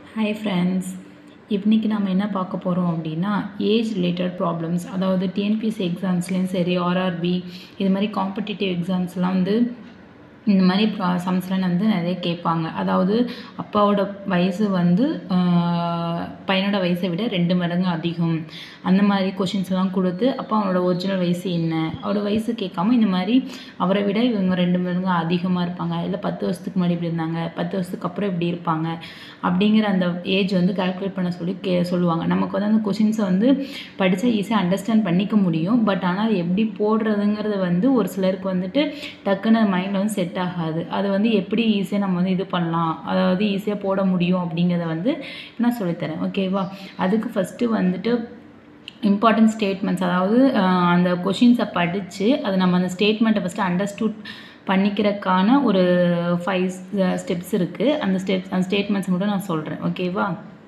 hi friends இன்றைக்கி நம்ம என்ன பார்க்க போகிறோம் அப்படின்னா ஏஜ் ரிலேட்டட் ப்ராப்ளம்ஸ் அதாவது டிஎன்பிஎஸ்சி எக்ஸாம்ஸ்லேயும் சரி ஆர்ஆர்பி இது மாதிரி காம்படிட்டிவ் எக்ஸாம்ஸ்லாம் வந்து இந்த மாதிரி சம்ஸ்லாம் வந்து நிறைய கேட்பாங்க அதாவது அப்பாவோட வயசு வந்து ஆஹ், பையனோட வயசை விட ரெண்டு மடங்கு அதிகம் அந்த மாதிரி கொஷின்ஸ்லாம் கொடுத்து அப்பா அவனோட ஒரிஜினல் வயசு என்ன அவரோட வயசு கேட்காம இந்த மாதிரி அவரை விட இவங்க ரெண்டு மடங்கு அதிகமாக இருப்பாங்க இல்லை பத்து வருஷத்துக்கு முன்னாடி இப்படி இருந்தாங்க பத்து வருஷத்துக்கு அப்புறம் இப்படி இருப்பாங்க அப்படிங்கிற அந்த ஏஜ் வந்து கால்குலேட் பண்ண சொல்லி கே சொல்லுவாங்க நமக்கு வந்து அந்த கொஷின்ஸை வந்து படித்தா ஈஸியாக அண்டர்ஸ்டாண்ட் பண்ணிக்க முடியும் பட் ஆனால் அது எப்படி போடுறதுங்கிறது வந்து ஒரு சிலருக்கு வந்துட்டு டக்குன்னு மைண்டில் வந்து செட் ஆகாது அது வந்து எப்படி ஈஸியாக நம்ம வந்து இது பண்ணலாம் அதாவது ஈஸியாக போட முடியும் அப்படிங்கிறத வந்து நான் சொல்லித்தரேன் ஓகேவா அதுக்கு ஃபஸ்ட்டு வந்துட்டு இம்பார்ட்டன்ட் ஸ்டேட்மெண்ட்ஸ் அதாவது அஹ், அந்த கொஷின்ஸை படித்து அது நம்ம அந்த ஸ்டேட்மெண்ட்டை ஃபஸ்ட்டு அண்டர்ஸ்டூட் பண்ணிக்கிறதுக்கான ஒரு ஃபைவ் ஸ்டெப்ஸ் இருக்குது அந்த ஸ்டெப்ஸ் அந்த ஸ்டேட்மெண்ட்ஸ் மட்டும் நான் சொல்கிறேன் ஓகேவா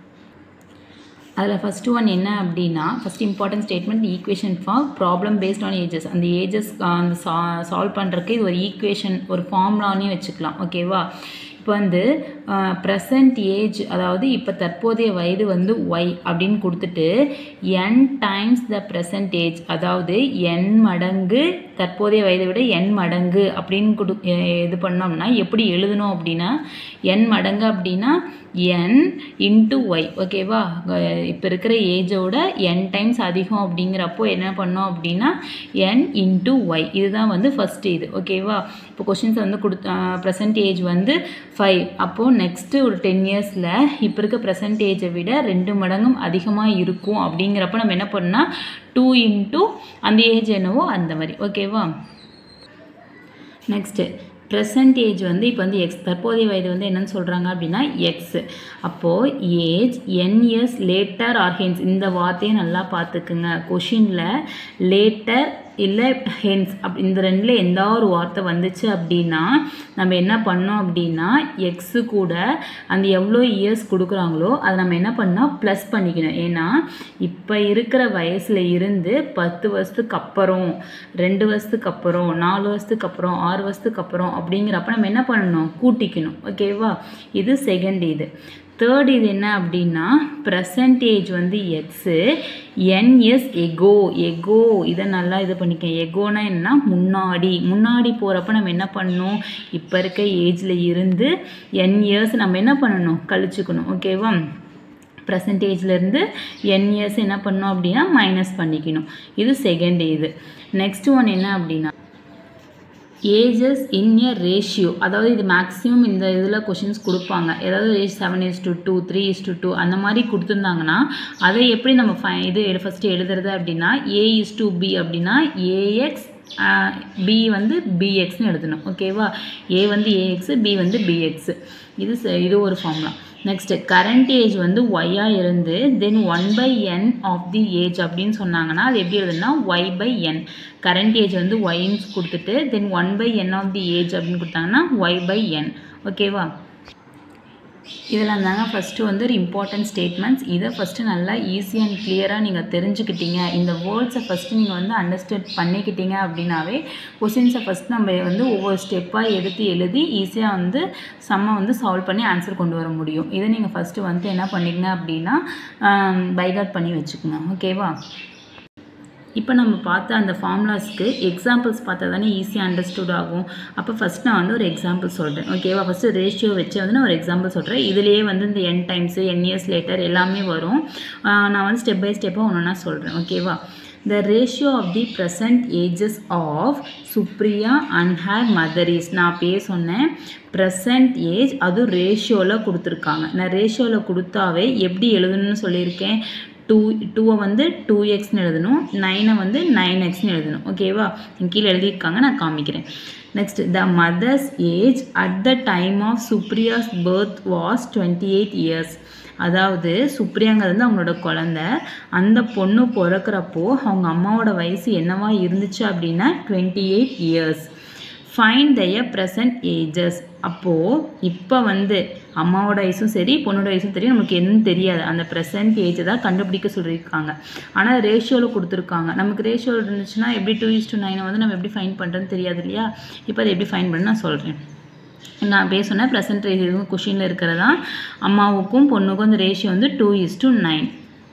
அதில் ஃபஸ்ட்டு ஒன் என்ன அப்படின்னா first important statement equation for problem based on ages அந்த ஏஜஸ் அந்த சா சால்வ் பண்ணுறதுக்கு இது ஒரு ஈக்குவேஷன் ஒரு ஃபார்முலானே வச்சுக்கலாம் ஓகேவா இப்போ வந்து ப்ரெசன்ட் ஏஜ் அதாவது இப்போ தற்போதைய வயது வந்து ஒய் அப்படின்னு கொடுத்துட்டு N times the present age அதாவது என் மடங்கு தற்போதைய வயதை விட என் மடங்கு அப்படின்னு கொடு எ- இது பண்ணோம்னா எப்படி எழுதணும் அப்படின்னா என் மடங்கு அப்படின்னா என் இன்ட்டு ஒய் ஓகேவா இப்போ இருக்கிற ஏஜோட என் டைம்ஸ் அதிகம் அப்படிங்கிறப்போ என்ன பண்ணோம் அப்படின்னா என் இன்ட்டு ஒய் இதுதான் வந்து ஃபஸ்ட்டு இது ஓகேவா இப்போ கொஷின்ஸ் வந்து கொடுத்த ப்ரெசன்ட் ஏஜ் வந்து ஃபைவ் அப்போது நெக்ஸ்ட்டு ஒரு டென் இயர்ஸில் இப்போ இருக்க ப்ரெசன்ட் ஏஜை விட ரெண்டு மடங்கும் அதிகமாக இருக்கும் அப்படிங்கிறப்ப நம்ம என்ன பண்ணால் டூ இன்ட்டு அந்த ஏஜ் என்னவோ அந்த மாதிரி ஓகேவா நெக்ஸ்ட்டு ப்ரெசன்ட் ஏஜ் வந்து இப்போ வந்து எக்ஸ் தற்போதைய வயது வந்து என்னன்னு சொல்கிறாங்க அப்படின்னா எக்ஸ் அப்போது age N years later or hence இந்த வார்த்தையை நல்லா பார்த்துக்குங்க கொஷினில் லேட்டர் இல்லை ஹென்ஸ் அப் இந்த ரெண்டில் எந்த ஒரு வார்த்தை வந்துச்சு அப்படின்னா நம்ம என்ன பண்ணோம் அப்படின்னா எக்ஸு கூட அந்த எவ்வளோ இயர்ஸ் கொடுக்குறாங்களோ அதை நம்ம என்ன பண்ணால் ப்ளஸ் பண்ணிக்கணும் ஏன்னா இப்போ இருக்கிற வயசில் இருந்து பத்து வருஷத்துக்கு அப்புறம் ரெண்டு வருஷத்துக்கு அப்புறம் நாலு வருஷத்துக்கு அப்புறம் ஆறு வருஷத்துக்கு அப்புறம் அப்படிங்கிறப்ப நம்ம என்ன பண்ணணும் கூட்டிக்கணும் ஓகேவா இது செகண்ட் இது தேர்ட் இது என்ன அப்படின்னா ப்ரெசன்டேஜ் வந்து எக்ஸு என்எஸ் எகோ எகோ இதை நல்லா இது பண்ணிக்க எகோனா என்னன்னா முன்னாடி முன்னாடி போகிறப்ப நம்ம என்ன பண்ணணும் இப்போ இருக்க ஏஜில் இருந்து என் இயர்ஸ் நம்ம என்ன பண்ணணும் கழிச்சுக்கணும் ஓகேவா ப்ரெசன்டேஜ்லேருந்து என் இயர்ஸ் என்ன பண்ணோம் அப்படின்னா மைனஸ் பண்ணிக்கணும் இது செகண்ட் இது நெக்ஸ்ட் ஒன் என்ன அப்படின்னா ஏஜஸ் இன் எ ரேஷியோ அதாவது இது மேக்ஸிமம் இந்த இதில் கொஷின்ஸ் கொடுப்பாங்க ஏதாவது age seven is to two three is to two அந்த மாதிரி கொடுத்துருந்தாங்கன்னா அதை எப்படி நம்ம ஃபை இது ஃபஸ்ட்டு எழுதுறது அப்படின்னா ஏ இஸ் டு பி அப்படின்னா ஏஎக்ஸ் பி வந்து பிஎக்ஸ்னு எழுதணும் ஓகேவா ஏ வந்து ஏஎக்ஸு பி வந்து பிஎக்ஸு இது ச- இது ஒரு ஃபார்முலா நெக்ஸ்ட்டு கரண்ட் ஏஜ் வந்து ஒய்யாக இருந்து then one by N of the age அப்படின்னு சொன்னாங்கன்னா அது எப்படி எழுதுனா Y by N current age வந்து ஒய்ன்னு கொடுத்துட்டு then one by N of the age அப்படின்னு கொடுத்தாங்கன்னா ஒய் பை என் ஓகேவா இதெல்லாம் தாங்க ஃபஸ்ட்டு வந்து ஒரு இம்பார்ட்டன்ட் ஸ்டேட்மெண்ட்ஸ் இதை ஃபஸ்ட்டு நல்லா ஈஸி அண்ட் கிளியராக நீங்கள் தெரிஞ்சுக்கிட்டீங்க இந்த வேர்ட்ஸை ஃபஸ்ட்டு நீங்கள் வந்து அண்டர்ஸ்டாண்ட் பண்ணிக்கிட்டீங்க அப்படின்னாவே கொஷின்ஸை ஃபஸ்ட் நம்ம வந்து ஒவ்வொரு ஸ்டெப்பாக எடுத்து எழுதி ஈஸியாக வந்து செம்ம வந்து சால்வ் பண்ணி ஆன்சர் கொண்டு வர முடியும் இதை நீங்கள் ஃபஸ்ட்டு வந்து என்ன பண்ணிக்கங்க அப்படின்னா பைகாட் பண்ணி வச்சுக்கோங்க ஓகேவா இப்போ நம்ம பார்த்த அந்த ஃபார்முலாஸ்க்கு எக்ஸாம்பிள்ஸ் பார்த்தா தானே ஈஸியாக அண்டர்ஸ்டுட் ஆகும் அப்போ ஃபஸ்ட் நான் வந்து ஒரு எக்ஸாம்பிள் சொல்கிறேன் ஓகேவா ஃபஸ்ட்டு ரேஷியோ வச்சு வந்து நான் ஒரு எக்ஸாம்பிள் சொல்கிறேன் இதுலேயே வந்து இந்த N times N years later எல்லாமே வரும் ஆஹ் நான் வந்து ஸ்டெப் பை ஸ்டெப்பாக ஒன்று ஒன்றா சொல்கிறேன் ஓகேவா the ratio of the present ages of Supriya and her mother is நான் அப்பயே சொன்னேன் ப்ரெசன்ட் ஏஜ் அதுவும் ரேஷியோவில் கொடுத்துருக்காங்க நான் ரேஷியோவில் கொடுத்தாவே எப்படி எழுதணும்னு சொல்லியிருக்கேன் டூ டூவை வந்து டூ எக்ஸ்னு எழுதணும் நைனை வந்து நைன் எக்ஸ்னு எழுதணும் ஓகேவா இங்க கீழே எழுதியிருக்காங்க நான் காமிக்கிறேன் next the mother's age at the time of Supriya's birth was twenty eight years அதாவது சுப்ரியாங்கிறது வந்து அவங்களோட குழந்த அந்த பொண்ணு பிறக்கிறப்போ அவங்க அம்மாவோட வயசு என்னவா இருந்துச்சு அப்படின்னா twenty eight years find the present ages அப்போது இப்போ வந்து அம்மாவோட வயசும் சரி பொண்ணோட வயசும் சரி நமக்கு என்னன்னு தெரியாது அந்த ப்ரெசன்ட் ஏஜ் தான் கண்டுபிடிக்க சொல்லியிருக்காங்க ஆனால் ரேஷியோவில் கொடுத்துருக்காங்க நமக்கு ரேஷியோ இருந்துச்சுன்னா எப்படி டூ இஸ் டூ நைனை வந்து நம்ம எப்படி ஃபைன் பண்ணுறதுன்னு தெரியாது இல்லையா இப்போ அதை எப்படி ஃபைன் பண்ண நான் சொல்கிறேன் நான் பேசுனேன் ப்ரெசன்டேஜ் இதுவும் கொஷினில் இருக்கிறதா அம்மாவுக்கும் பொண்ணுக்கும் இந்த ரேஷியோ வந்து two is to nine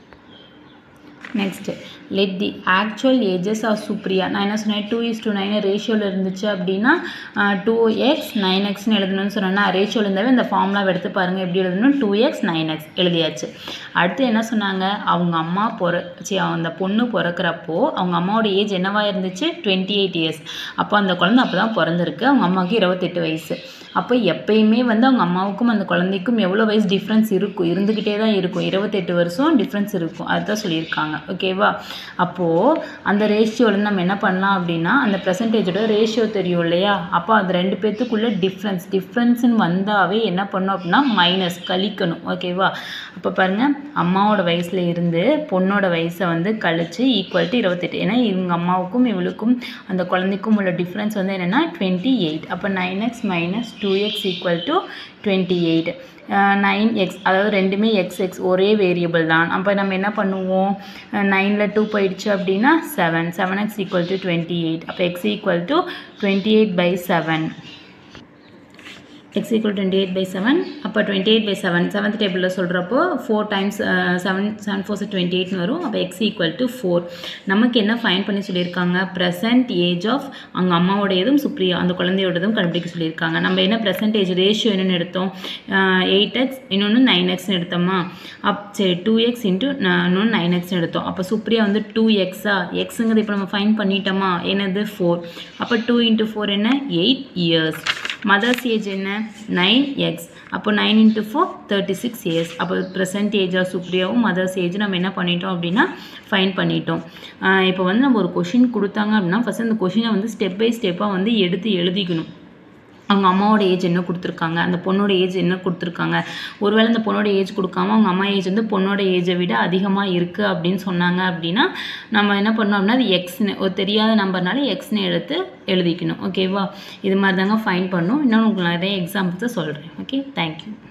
next let the actual ages of Supriya நான் என்ன சொன்னேன் டூ இஸ் டூ நைன் ரேஷியோவில் இருந்துச்சு அப்படின்னா டூ எக்ஸ் நைன் எக்ஸ்னு எழுதணும்னு சொன்னேன்னா ரேஷியோவில் இருந்தாவே இந்த ஃபார்முலா எடுத்து பாருங்கள் எப்படி எழுதணும் டூ எக்ஸ் நைன் எக்ஸ் எழுதியாச்சு அடுத்து என்ன சொன்னாங்க அவங்க அம்மா பிற சி அந்த பொண்ணு பிறக்கிறப்போ அவங்க அம்மாவோட ஏஜ் என்னவா இருந்துச்சு டுவெண்ட்டி எயிட் இயர்ஸ் அப்போ அந்த குழந்தை அப்போ தான் பிறந்திருக்கு அவங்க அம்மாவுக்கு இருபத்தெட்டு வயசு அப்போ எப்பயுமே வந்து அவங்க அம்மாவுக்கும் அந்த குழந்தைக்கும் எவ்வளோ வயசு டிஃப்ரென்ஸ் இருக்கும் இருந்துக்கிட்டே தான் இருக்கும் இருபத்தெட்டு வருஷம் டிஃப்ரென்ஸ் இருக்கும் அதுதான் சொல்லியிருக்காங்க ஓகேவா அப்போது அந்த ரேஷியோவில் நம்ம என்ன பண்ணலாம் அப்படின்னா அந்த பெர்சன்டேஜோட ரேஷியோ தெரியும் இல்லையா அப்போ அந்த ரெண்டு பேர்த்துக்குள்ள டிஃப்ரென்ஸ் டிஃப்ரென்ஸ்னு வந்தாவே என்ன பண்ணோம் அப்படின்னா மைனஸ் கழிக்கணும் ஓகேவா அப்போ பாருங்கள் அம்மாவோட வயசில் இருந்து பொண்ணோட வயசை வந்து கழிச்சு ஈக்குவல் டு இருபத்தெட்டு ஏன்னா இவங்க அம்மாவுக்கும் இவளுக்கும் அந்த குழந்தைக்கும் உள்ள டிஃப்ரென்ஸ் வந்து என்னென்னா டுவெண்ட்டி எயிட் அப்போ nine x minus two x equal to twenty eight nine x அதாவது ரெண்டுமே எக்ஸ் எக்ஸ் ஒரே வேரியபிள் தான் அப்போ நம்ம என்ன பண்ணுவோம் நைனில் டூ போயிடுச்சு அப்படின்னா seven seven x equal to twenty eight அப்போ x equal to twenty eight by seven x equal twenty eight by seven அப்போ twenty eight by seven seventh டேபிளில் சொல்கிறப்போ four times seven seven fours twenty எயிட்னு வரும் அப்போ x equal to four நமக்கு என்ன fine பண்ணி சொல்லியிருக்காங்க ப்ரெசன்ட் ஏஜ் ஆஃப் அவங்க அம்மாவோடையதும் சுப்ரியா அந்த குழந்தையோடதும் கண்டுபிடிக்க சொல்லியிருக்காங்க நம்ம என்ன ப்ரெசன்டேஜ் ரேஷியோ என்னென்னு எடுத்தோம் எயிட் எக்ஸ் இன்னொன்று நைன் எக்ஸ்னு எடுத்தோமா அப் சரி டூ எக்ஸ் இன்ட்டு இன்னொன்று நைன் எக்ஸ்னு எடுத்தோம் அப்போ சுப்ரியா வந்து டூ எக்ஸா எக்ஸுங்கிறது இப்போ நம்ம ஃபைன் பண்ணிட்டோமா என்னது ஃபோர் அப்போ டூ இன்ட்டு ஃபோர் என்ன எயிட் இயர்ஸ் மதர்ஸ் ஏஜ் என்ன நைன் எக்ஸ் அப்போ nine into four thirty six years அப்போ ப்ரெசன்ட் ஏஜ் ஆஃப் சுப்ரியாவும் மதர்ஸ் ஏஜ் நம்ம என்ன பண்ணிட்டோம் அப்படின்னா ஃபைன் பண்ணிட்டோம் இப்போ வந்து நம்ம ஒரு கொஷின் கொடுத்தாங்க அப்படின்னா ஃபஸ்ட் அந்த கொஷினை வந்து ஸ்டெப் பை ஸ்டெப்பாக வந்து எடுத்து எழுதிக்கணும் அவங்க அம்மாவோட ஏஜ் என்ன கொடுத்துருக்காங்க அந்த பொண்ணோட ஏஜ் என்ன கொடுத்துருக்காங்க ஒருவேளை அந்த பொண்ணோட ஏஜ் கொடுக்காம அவங்க அம்மா ஏஜ் வந்து பொண்ணோட ஏஜை விட அதிகமாக இருக்குது அப்படின்னு சொன்னாங்க அப்படின்னா நம்ம என்ன பண்ணோம் அப்படின்னா அது எக்ஸ்னு ஒரு தெரியாத நம்பர்னால எக்ஸ்னு எடுத்து எழுதிக்கணும் ஓகேவா இது மாதிரி தாங்க ஃபைன் பண்ணும் இன்னும் உங்களுக்கு நிறைய எக்ஸாம்பிள்ஸை சொல்கிறேன் ஓகே தேங்க்யூ